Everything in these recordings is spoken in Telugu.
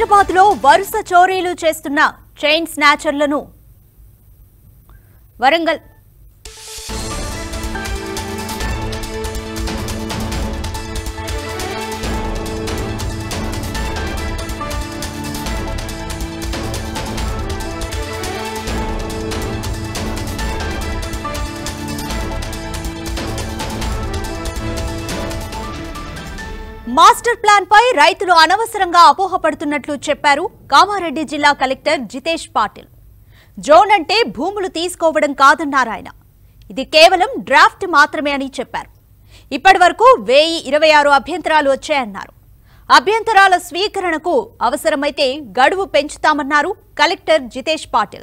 హైదరాబాద్ లో వరుస చోరీలు చేస్తున్న చైన్ స్నాచర్లను వరంగల్ మాస్టర్ ప్లాన్ పై రైతులు అనవసరంగా అపోహపడుతున్నట్లు చెప్పారు కామారెడ్డి జిల్లా కలెక్టర్ జితేష్ పాటిల్ జోన్ అంటే భూములు తీసుకోవడం కాదన్నారు ఆయన ఇది కేవలం డ్రాఫ్ట్ మాత్రమే అని చెప్పారు ఇప్పటి వరకు వెయ్యి ఇరవై ఆరు అభ్యంతరాలు వచ్చాయన్నారు అభ్యంతరాల స్వీకరణకు అవసరమైతే గడువు పెంచుతామన్నారు కలెక్టర్ జితేష్ పాటిల్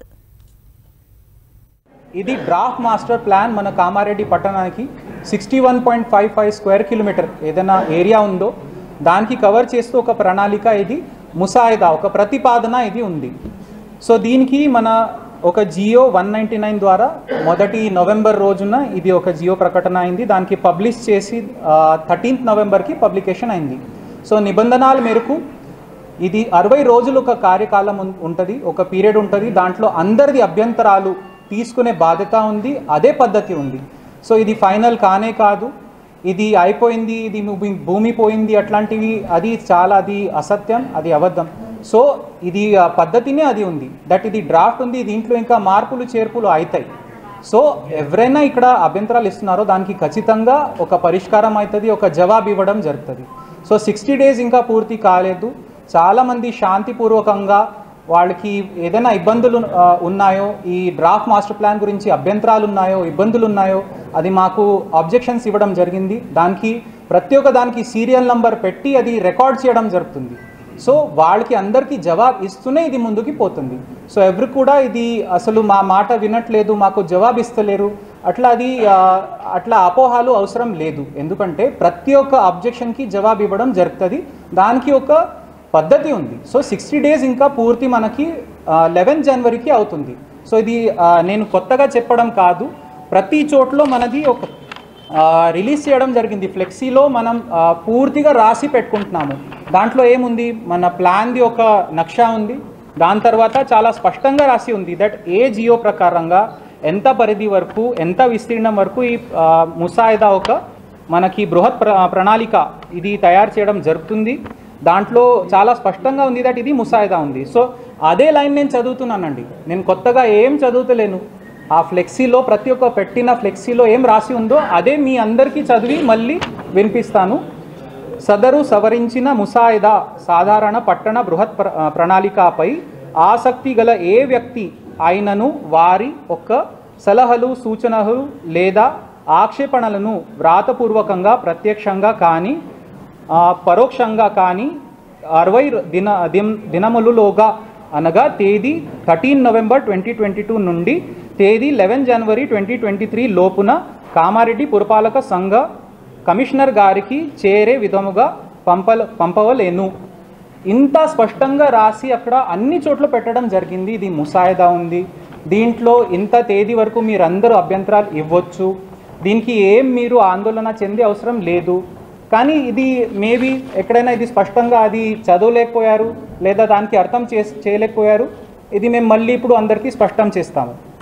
ఇది డ్రాఫ్ట్ మాస్టర్ ప్లాన్ మన కామారెడ్డి పట్టణానికి sixty one point five five square kilometre ఏదైనా ఏరియా ఉందో దానికి కవర్ చేస్తూ ఒక ప్రణాళిక ఇది ముసాయిదా ఒక ప్రతిపాదన ఇది ఉంది సో దీనికి మన ఒక జియో వన్ నైంటీ నైన్ ద్వారా మొదటి నవంబర్ రోజున ఇది ఒక జియో ప్రకటన అయింది దానికి పబ్లిష్ చేసి థర్టీన్త్ నవంబర్కి పబ్లికేషన్ అయింది సో నిబంధనల మేరకు ఇది అరవై రోజులు ఒక కార్యకాలం ఉం- ఉంటుంది ఒక పీరియడ్ ఉంటుంది దాంట్లో అందరిది అభ్యంతరాలు తీసుకునే బాధ్యత ఉంది అదే పద్ధతి ఉంది సో ఇది ఫైనల్ కానే కాదు ఇది అయిపోయింది ఇది భూమి- భూమి పోయింది అట్లాంటివి అది చాలా అది అసత్యం అది అబద్ధం సో ఇది ఆ పద్ధతినే అది ఉంది దట్ ఇది డ్రాఫ్ట్ ఉంది దీంట్లో ఇంకా మార్పులు చేర్పులు అవుతాయి సో ఎవరైనా ఇక్కడ అభ్యంతరాలు ఇస్తున్నారో దానికి ఖచ్చితంగా ఒక పరిష్కారం అవుతుంది ఒక జవాబు ఇవ్వడం జరుగుతుంది సో సిక్స్టీ డేస్ ఇంకా పూర్తి కాలేదు చాలామంది శాంతిపూర్వకంగా వాళ్ళకి ఏదైనా ఇబ్బందులు ఆ, ఉన్నాయో ఈ డ్రాఫ్ట్ మాస్టర్ ప్లాన్ గురించి అభ్యంతరాలు ఉన్నాయో ఇబ్బందులు ఉన్నాయో అది మాకు అబ్జెక్షన్స్ ఇవ్వడం జరిగింది దానికి ప్రతి ఒక్క దానికి సీరియల్ నంబర్ పెట్టి అది రికార్డ్ చేయడం జరుగుతుంది సో వాళ్ళకి అందరికీ జవాబు ఇస్తూనే ఇది ముందుకి పోతుంది సో ఎవరు కూడా ఇది అసలు మా మాట వినట్లేదు మాకు జవాబు ఇస్తలేరు అట్లా అది ఆ, అట్లా అపోహాలు అవసరం లేదు ఎందుకంటే ప్రతి ఒక్క అబ్జెక్షన్కి జవాబు ఇవ్వడం జరుగుతుంది దానికి ఒక పద్ధతి ఉంది సో సిక్స్టీ డేస్ ఇంకా పూర్తి మనకి లెవెన్ జనవరికి అవుతుంది సో ఇది ఆ, నేను కొత్తగా చెప్పడం కాదు ప్రతి చోట్లో మనది ఒక ఆ, రిలీజ్ చేయడం జరిగింది ఫ్లెక్సీలో మనం ఆ, పూర్తిగా రాసి పెట్టుకుంటున్నాము దాంట్లో ఏముంది మన ప్లాన్ది ఒక నక్షా ఉంది దాని తర్వాత చాలా స్పష్టంగా రాసి ఉంది దట్ ఏ జియో ప్రకారంగా ఎంత పరిధి వరకు ఎంత విస్తీర్ణం వరకు ఈ ఆ, ముసాయిదా ఒక మనకి బృహత్ ప్ర ప్రణాళిక ఇది తయారు చేయడం జరుగుతుంది దాంట్లో చాలా స్పష్టంగా ఉంది దట్ ఇది ముసాయిదా ఉంది సో అదే లైన్ నేను చదువుతున్నానండి నేను కొత్తగా ఏం చదువుతలేను ఆ ఫ్లెక్సీలో ప్రతి ఒక్క పెట్టిన ఫ్లెక్సీలో ఏం రాసి ఉందో అదే మీ అందరికీ చదివి మళ్ళీ వినిపిస్తాను సదరు సవరించిన ముసాయిదా సాధారణ పట్టణ బృహత్ ప్ర ప్రణాళికపై ఆసక్తి గల ఏ వ్యక్తి అయినను వారి ఒక్క సలహాలు సూచనలు లేదా ఆక్షేపణలను వ్రాతపూర్వకంగా ప్రత్యక్షంగా కానీ ఆ, పరోక్షంగా కానీ అరవై దిన దిన దినములలోగా అనగా తేదీ thirteen November twenty twenty two నుండి తేదీ లెవెన్ జనవరి ట్వంటీ ట్వంటీ త్రీ లోపున కామారెడ్డి పురపాలక సంఘ కమిషనర్ గారికి చేరే విధముగా పంపల పంపవలేను ఇంత స్పష్టంగా రాసి అక్కడ అన్ని చోట్ల పెట్టడం జరిగింది ఇది ముసాయిదా ఉంది దీంట్లో ఇంత తేదీ వరకు మీరందరూ అభ్యంతరాలు ఇవ్వచ్చు దీనికి ఏం మీరు ఆందోళన చెందే అవసరం లేదు కానీ ఇది మేబీ ఎక్కడైనా ఇది స్పష్టంగా అది చదవలేకపోయారు లేదా దానికి అర్థం చేసి చేయలేకపోయారు ఇది మేము మళ్ళీ ఇప్పుడు అందరికీ స్పష్టం చేస్తాము